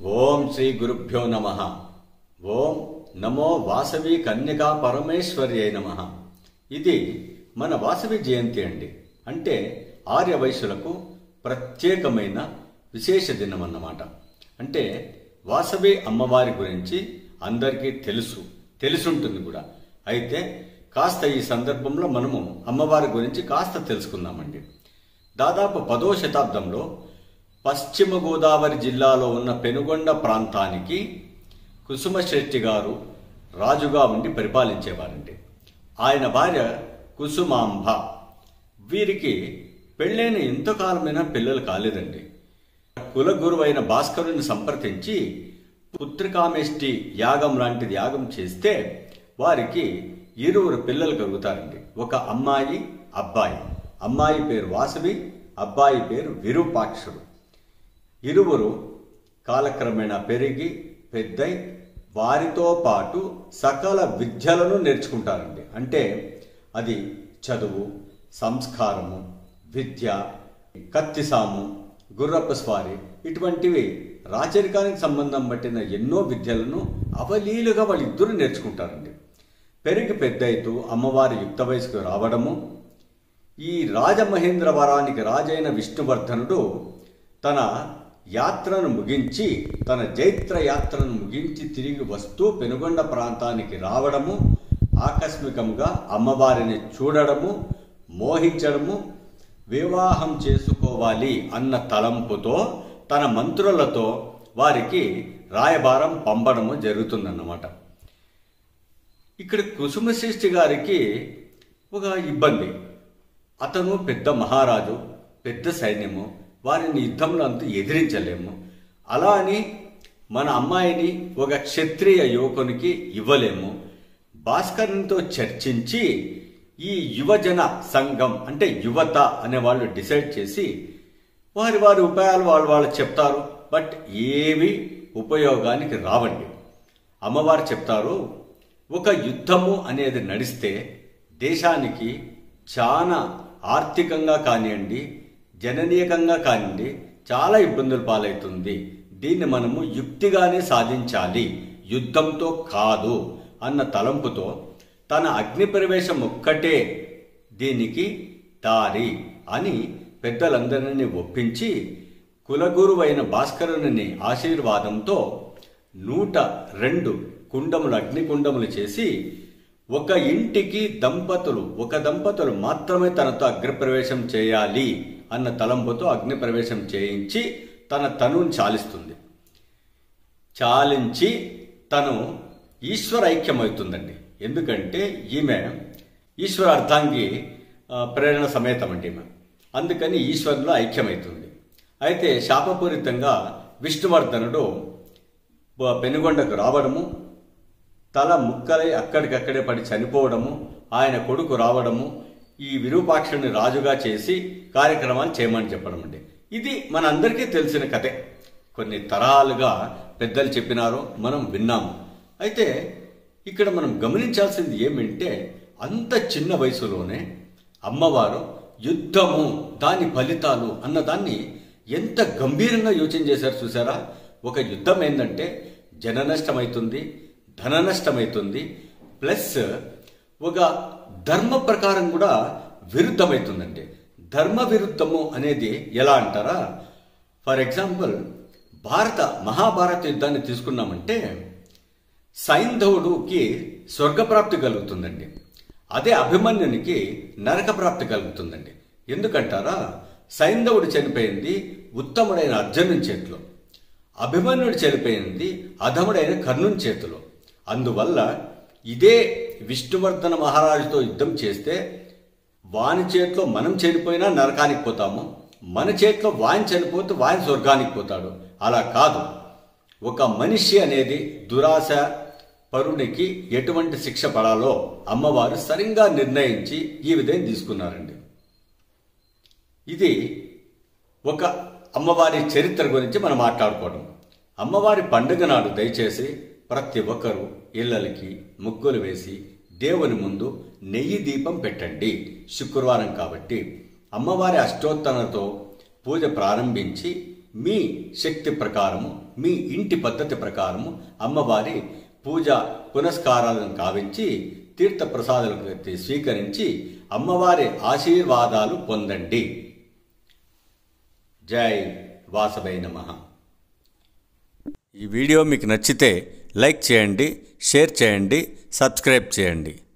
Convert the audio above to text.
ఓం శ్రీ గురుభ్యో నమ ఓం నమో వాసవి కన్యకా పరమేశ్వర్యై నమ ఇది మన వాసవి జయంతి అండి అంటే ఆర్య వైశ్యులకు ప్రత్యేకమైన విశేష దినం అన్నమాట అంటే వాసవి అమ్మవారి గురించి అందరికీ తెలుసు తెలుసుంటుంది కూడా అయితే కాస్త ఈ సందర్భంలో మనము అమ్మవారి గురించి కాస్త తెలుసుకుందామండి దాదాపు పదో శతాబ్దంలో పశ్చిమ గోదావరి జిల్లాలో ఉన్న పెనుగొండ ప్రాంతానికి కుసుమశెట్టి గారు రాజుగా ఉండి పరిపాలించేవారండి ఆయన భార్య కుసుమాంబ వీరికి పెళ్ళైన ఎంతకాలమైనా పిల్లలు కాలేదండి కులగురువైన భాస్కరుని సంప్రదించి పుత్రికామేష్టి యాగం లాంటిది యాగం చేస్తే వారికి ఇరువురు పిల్లలు కలుగుతారండి ఒక అమ్మాయి అబ్బాయి అమ్మాయి పేరు వాసవి అబ్బాయి పేరు విరూపాక్షుడు ఇరువురు కాలక్రమేణా పెరిగి పెద్దై వారితో పాటు సకల విద్యలను నేర్చుకుంటారండి అంటే అది చదువు సంస్కారము విద్య కత్తిసాము గుర్రప్ప స్వారీ ఇటువంటివి రాచరికానికి సంబంధం పట్టిన ఎన్నో విద్యలను అవలీలుగా వాళ్ళిద్దరూ నేర్చుకుంటారండి పెరిగి పెద్దయితూ అమ్మవారి యుక్త వయసుకు రావడము ఈ రాజమహేంద్రవరానికి రాజైన విష్ణువర్ధనుడు తన యాత్రను ముగించి తన జైత్ర యాత్రను ముగించి తిరిగి వస్తూ పెనుగొండ ప్రాంతానికి రావడము ఆకస్మికంగా అమ్మవారిని చూడడము మోహించడము వివాహం చేసుకోవాలి అన్న తలంపుతో తన మంత్రులతో వారికి రాయబారం పంపడము జరుగుతుందన్నమాట ఇక్కడ కుసుమశ్రేష్ఠి గారికి ఒక ఇబ్బంది అతను పెద్ద మహారాజు పెద్ద సైన్యము వారిని యుద్ధంలో అంతా ఎదిరించలేము అలా అని మన అమ్మాయిని ఒక క్షత్రియ యువకునికి ఇవ్వలేము భాస్కరునితో చర్చించి ఈ యువజన సంఘం అంటే యువత అనే వాళ్ళు డిసైడ్ చేసి వారి వారి ఉపాయాలు వాళ్ళు వాళ్ళు చెప్తారు బట్ ఏవి ఉపయోగానికి రావండి అమ్మవారు చెప్తారు ఒక యుద్ధము అనేది నడిస్తే దేశానికి చాలా ఆర్థికంగా కానివ్వండి జననీయకంగా కానివ్వండి చాలా ఇబ్బందులు పాలవుతుంది దీన్ని మనము యుక్తిగానే సాధించాలి యుద్ధంతో కాదు అన్న తలంపుతో తన అగ్ని ప్రవేశం ఒక్కటే దీనికి దారి అని పెద్దలందరినీ ఒప్పించి కులగురువైన భాస్కరుని ఆశీర్వాదంతో నూట రెండు కుండములు అగ్నికుండములు చేసి ఒక ఇంటికి దంపతులు ఒక దంపతులు మాత్రమే తనతో అగ్నిప్రవేశం చేయాలి అన్న తలంపుతో అగ్నిప్రవేశం చేయించి తన తనుని చాలిస్తుంది చాలించి తను ఈశ్వర ఐక్యమవుతుందండి ఎందుకంటే ఈమె ఈశ్వర అర్ధాంగి ఆ, ప్రేరణ సమేతం అండి ఈమె అందుకని ఈశ్వరులో ఐక్యమవుతుంది అయితే శాపపూరితంగా విష్ణువర్ధనుడు బ- పెనుగొండకు రావడము తల ముక్కలై అక్కడికక్కడే పడి చనిపోవడము ఆయన కొడుకు రావడము ఈ విరూపాక్షుని రాజుగా చేసి కార్యక్రమాలు చేయమని చెప్పడం అండి ఇది మనందరికీ తెలిసిన కథే కొన్ని తరాలుగా పెద్దలు చెప్పినారు మనం విన్నాము అయితే ఇక్కడ మనం గమనించాల్సింది ఏమంటే అంత చిన్న వయసులోనే అమ్మవారు యుద్ధము దాని ఫలితాలు అన్నదాన్ని ఎంత గంభీరంగా యోచన చేశారు చూసారా ఒక యుద్ధం ఏంటంటే జన నష్టమవుతుంది ధన నష్టమవుతుంది ప్లస్ ఒక ధర్మ ప్రకారం కూడా విరుద్ధమవుతుందండి ధర్మ విరుద్ధము అనేది ఎలా అంటారా ఫర్ ఎగ్జాంపుల్ భారత మహాభారత యుద్ధాన్ని తీసుకున్నామంటే సైంధవుడుకి స్వర్గప్రాప్తి కలుగుతుందండి అదే అభిమన్యునికి నరక ప్రాప్తి కలుగుతుందండి ఎందుకంటారా సైంధవుడు చనిపోయింది ఉత్తముడైన అర్జునుని చేతిలో అభిమన్యుడు చనిపోయింది అధముడైన కర్ణుని చేతిలో అందువల్ల ఇదే విష్ణువర్ధన మహారాజుతో యుద్ధం చేస్తే వాని చేతిలో మనం చనిపోయినా నరకానికి పోతాము మన చేతిలో వాని చనిపోతే వాని స్వర్గానికి పోతాడు అలా కాదు ఒక మనిషి అనేది దురాశ పరునికి ఎటువంటి శిక్ష పడాలో అమ్మవారు సరిగ్గా నిర్ణయించి ఈ విధంగా తీసుకున్నారండి ఇది ఒక అమ్మవారి చరిత్ర గురించి మనం మాట్లాడుకోవడం అమ్మవారి పండుగ నాడు దయచేసి ప్రతి ఒక్కరూ ఇళ్ళకి ముగ్గులు వేసి దేవుని ముందు నెయ్యి దీపం పెట్టండి శుక్రవారం కాబట్టి అమ్మవారి అష్టోత్తరతో పూజ ప్రారంభించి మీ శక్తి ప్రకారము మీ ఇంటి పద్ధతి ప్రకారము అమ్మవారి పూజ పునస్కారాలను కావించి తీర్థ ప్రసాదాలను స్వీకరించి అమ్మవారి ఆశీర్వాదాలు పొందండి జై వాసవై నమః ఈ వీడియో మీకు నచ్చితే లైక్ చేయండి షేర్ చేయండి సబ్స్క్రైబ్ చేయండి